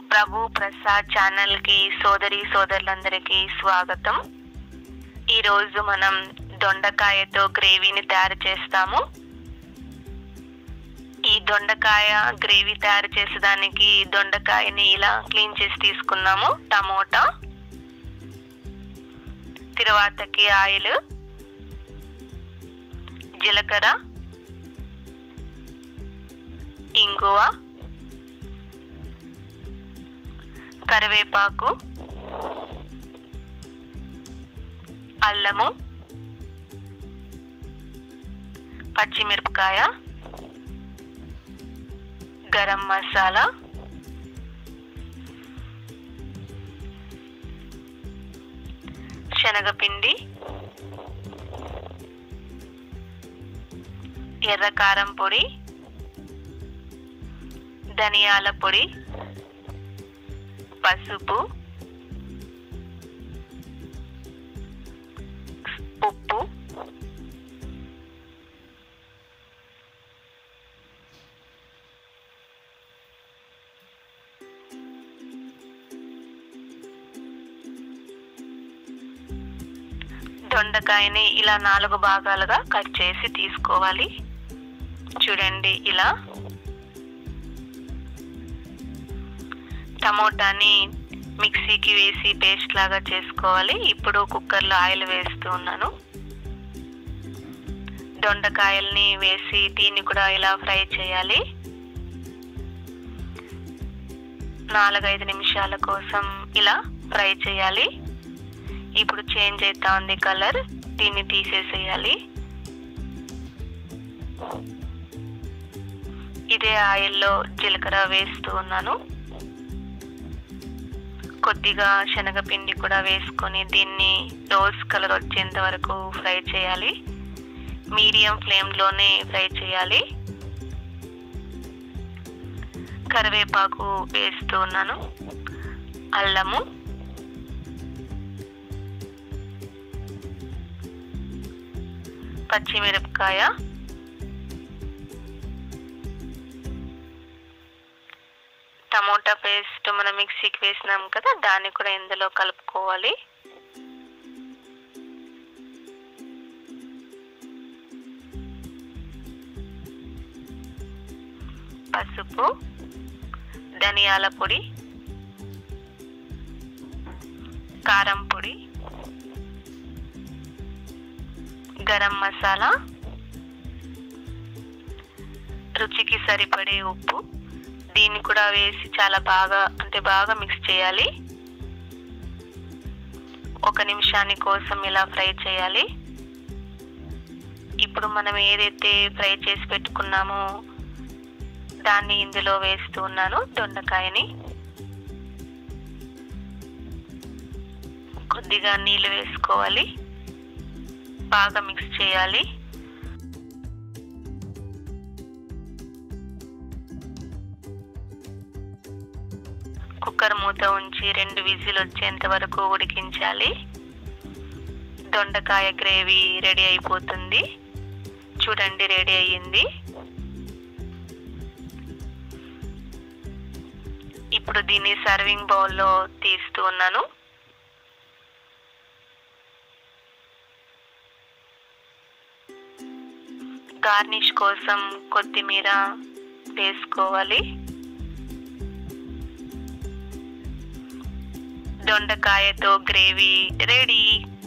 ప్రభు Prasad channel కి సోదరి సోదరులందరికీ స్వాగతం ఈ రోజు మనం దొండకాయతో గ్రేవీని తయారు చేస్తాము ఈ దొండకాయ గ్రేవీ తయారు చేసేదానికి దొండకాయని ఇలా క్లీన్ చేసి తీసుకున్నాము టమోటా తిరువాతకి ఆయిల్ జీలకర్ర ఇంగువ కరివేపాకు అల్లము పచ్చిమిరపకాయ గరం మసాలా శనగపిండి ఎర్ర కారం పొడి ధనియాల పొడి పసుపు ఉప్పు దొండకాయని ఇలా నాలుగు భాగాలుగా కట్ చేసి తీసుకోవాలి చూడండి ఇలా టమోటాని మిక్సీకి వేసి పేస్ట్ లాగా చేసుకోవాలి ఇప్పుడు కుక్కర్లో ఆయిల్ వేస్తూ ఉన్నాను దొండకాయల్ని వేసి దీన్ని కూడా ఇలా ఫ్రై చేయాలి నాలుగైదు నిమిషాల కోసం ఇలా ఫ్రై చేయాలి ఇప్పుడు చేంజ్ అవుతా ఉంది కలర్ దీన్ని తీసేసేయాలి ఇదే ఆయిల్లో జీలకర్ర వేస్తూ ఉన్నాను కొద్దిగా శనగపిండి కూడా వేసుకొని దీన్ని రోజ్ కలర్ వచ్చేంత వరకు ఫ్రై చేయాలి మీడియం ఫ్లేమ్లోనే ఫ్రై చేయాలి కరివేపాకు వేస్తూ ఉన్నాను అల్లము పచ్చిమిరపకాయ టమోటా పేస్ట్ మనం మిక్సీకి వేసినాం కదా దాన్ని కూడా ఇందులో కలుపుకోవాలి పసుపు ధనియాల పొడి కారం పొడి గరం మసాలా రుచికి సరిపడే ఉప్పు దీన్ని కూడా వేసి చాలా బాగా అంటే బాగా మిక్స్ చేయాలి ఒక నిమిషాని కోసం ఇలా ఫ్రై చేయాలి ఇప్పుడు మనం ఏదైతే ఫ్రై చేసి పెట్టుకున్నామో దాన్ని ఇందులో వేస్తూ ఉన్నాను దొండకాయని కొద్దిగా నీళ్ళు వేసుకోవాలి బాగా మిక్స్ చేయాలి కుక్కర్ మూత ఉంచి రెండు విజిల్ వచ్చేంత వరకు ఉడికించాలి దొండకాయ గ్రేవీ రెడీ అయిపోతుంది చూడండి రెడీ అయ్యింది ఇప్పుడు దీన్ని సర్వింగ్ బౌల్లో తీస్తూ ఉన్నాను గార్నిష్ కోసం కొత్తిమీర వేసుకోవాలి దొండకాయతో గ్రేవీ రెడీ